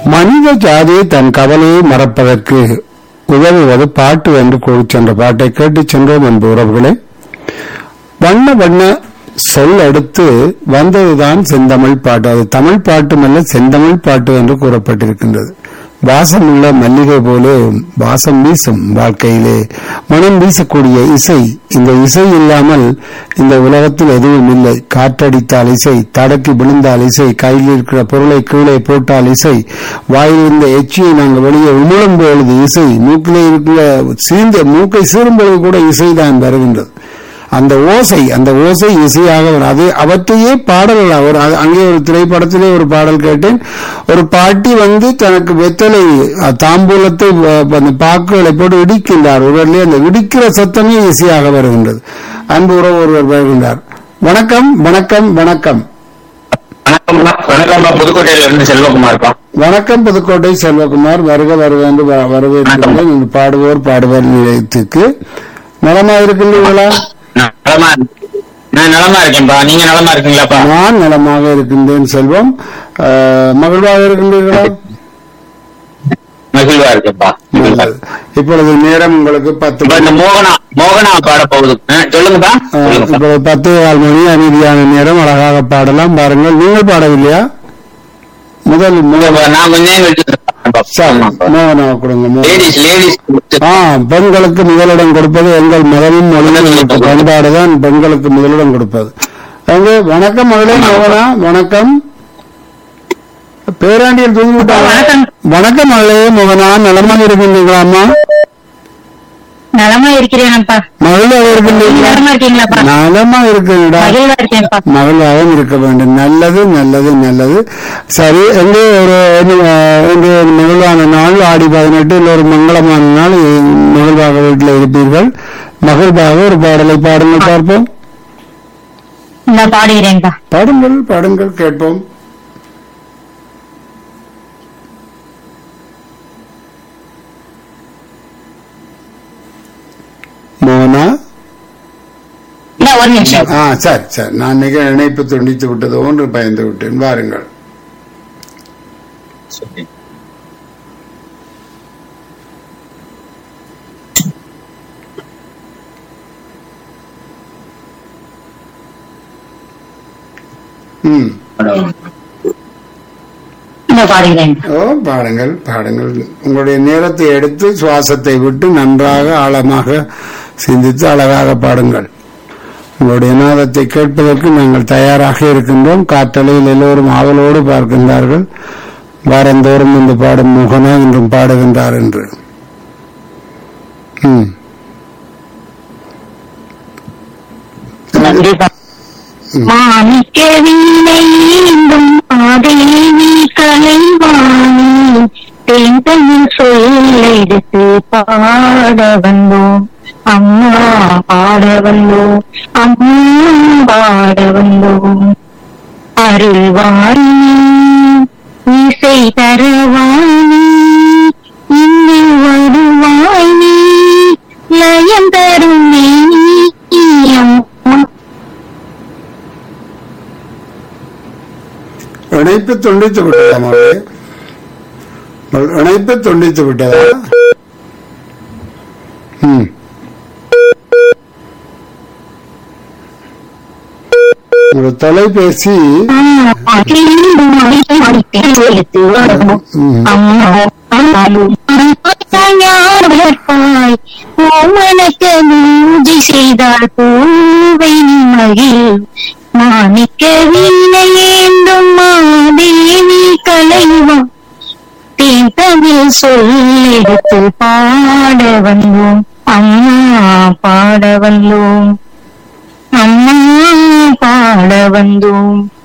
மனித ஜாதி தன் கவலையை மறப்பதற்கு உதவுவது பாட்டு என்று கூறி சென்ற பாட்டை கேட்டு சென்றோம் என்பு உறவுகளே வண்ண வண்ண சொல் அடுத்து வந்ததுதான் செந்தமிழ் பாட்டு அது தமிழ் பாட்டுமல்ல செந்தமிழ் பாட்டு என்று கூறப்பட்டிருக்கின்றது வாசமுள்ள மல்லிகை போல வாசம் வீசும் வாழ்க்கையிலே மனம் வீசக்கூடிய இசை இந்த இசை இல்லாமல் இந்த உலகத்தில் எதுவும் இல்லை காற்றடித்தால் இசை தடக்கி விழுந்தால் இசை கையில் இருக்கிற பொருளை கீழே போட்டால் இசை வாயில் இருந்த எச்சியை நாங்கள் வெளியே உமிழும் பொழுது இசை மூக்கிலே இருக்கிற சீந்த மூக்கை சீரும் பொழுது கூட இசைதான் வருகின்றது அந்த ஓசை அந்த ஓசை இசையாக வரும் அது அவற்றையே பாடல்கள் அவர் அது- அங்கே ஒரு திரைப்படத்திலே ஒரு பாடல் கேட்டேன் ஒரு பாட்டி வந்து தனக்கு வெத்தலை அஹ், தாம்பூலத்தை அஹ், அந்த பாக்குகளை போட்டு இடிக்கின்றார் ஒருவரிலே அந்த இடிக்கிற சத்தமே இசையாக வருகின்றது அன்பு உறவு ஒருவர் வருகின்றார் வணக்கம் வணக்கம் வணக்கம் வணக்கம் வணக்கம் புதுக்கோட்டையில இருந்து செல்வகுமார்ப்பா வணக்கம் புதுக்கோட்டை செல்வகுமார் வருக வருக என்று வ- வரவேற்கிறேன் இந்த பாடுவோர் பாடுவோர் நிலையத்துக்கு நலமா இருக்கின்றீர்களா நான் நலமா நான் நலமா இருக்கேன்பா நீங்க நலமா இருக்கீங்களாப்பா நான் நலமாக இருக்கின்றேன் செல்வம் அஹ், மகிழ்வாக இருக்கின்றீர்களா மகிழ்வா இருக்கேன்பா நல்லது. இப்பொழுது நேரம் உங்களுக்கு பத்து இப்ப இந்த மோகனா மோகனா பாட போகுது ஆ, சொல்லுங்கப்பா அஹ், சொல்லுங்கப்பா. இப்பொழுது பத்து கால் மணி அமைதியான நேரம் அழகாக பாடலாம் பாருங்கள் நீங்கள் பாடவில்லையா முதல் முதல் இப்ப நான் கொஞ்ச நேரம் விட்டு சரி, மோகனா கொடுங்க மோகனா. லேடிஸ் லேடிஸ் ஆ பெண்களுக்கு முதலிடம் கொடுப்பது எங்கள் மதமும் மொழியும் பண்பாடுதான் பெண்களுக்கு முதலிடம் கொடுப்பது அங்கே வணக்கம் மகளே மோகனா வணக்கம் பேராண்டியில் தூங்கி விட்டாங்க வணக்கம். வணக்கம் மகளே மோகனா நலமாக இருக்கின்றீங்களாம்மா நலமா இருக்கிறேன்ப்பா மகிழ்வாக நீங்க இருக்கின்றீங்களா நலமா இருக்கீங்களாப்பா நலமா இருக்குங்கடா மகிழ்வா இருக்கேன்ப்பா மகிழ்வாகவும் இருக்க வேண்டும் நல்லது நல்லது நல்லது சரி எங்கே ஒரு இன்று ஒரு மகிழ்வான நாள் ஆடி பதினெட்டு இல்லை ஒரு மங்களமான நாள் மகிழ்வாக வீட்டில் இருப்பீர்கள் மகிழ்வாக ஒரு பாடலை பாடுங்கள் பார்ப்போம் இந்த பாடுகிறேன்ப்பா பாடுங்கள் பாடுங்கள் கேட்போம் மோனா இல்ல ஒரு நிமிஷம் ஆ சரி சரி நான் மிக இணைப்பு துண்டித்து விட்டது ஒன்று பயந்து விட்டேன் வாருங்கள் ம் இந்த பாடுகிறேன் ஓ பாடுங்கள் பாடுங்கள் உங்களுடைய நேரத்தை எடுத்து சுவாசத்தை விட்டு நன்றாக ஆழமாக சிந்தித்து அழகாக பாடுங்கள் உங்களுடைய நாதத்தை கேட்பதற்கு நாங்கள் தயாராக இருக்கின்றோம் காற்றலையில் எல்லோரும் ஆவலோடு பார்க்கின்றார்கள் வாரந்தோறும் இந்த பாடும் முகனா என்றும் பாடுகின்றார் என்று ம். நன்றிப்பா மாணிக்க வீணையும் ஆதேவி கலைவாணி தேந்தமிழ் சொல்லெடுத்து பாட வந்தோம் அம்மா பாட வந்தோம் அம்மா பாட வந்தோம் அருள்வாணி இசை தருவாணி இங்கு வருவாய் நீ லயம் தரும் நீ அம்மா இணைப்பு துண்டித்து விட்டதா மகளே உங்கள் இணைப்பு துண்டித்து விட்டதா ம் ஒரு தொலைபேசி செய்தால் பூவை மகிழ் மாணிக்க வீணையேந்தும் மாதேவி கலைவா தேன் தமிழ் சொல்லெடுத்து பாட வந்தோம் அம்மா பாட வந்தோம் அம்மா பாட வந்தோம்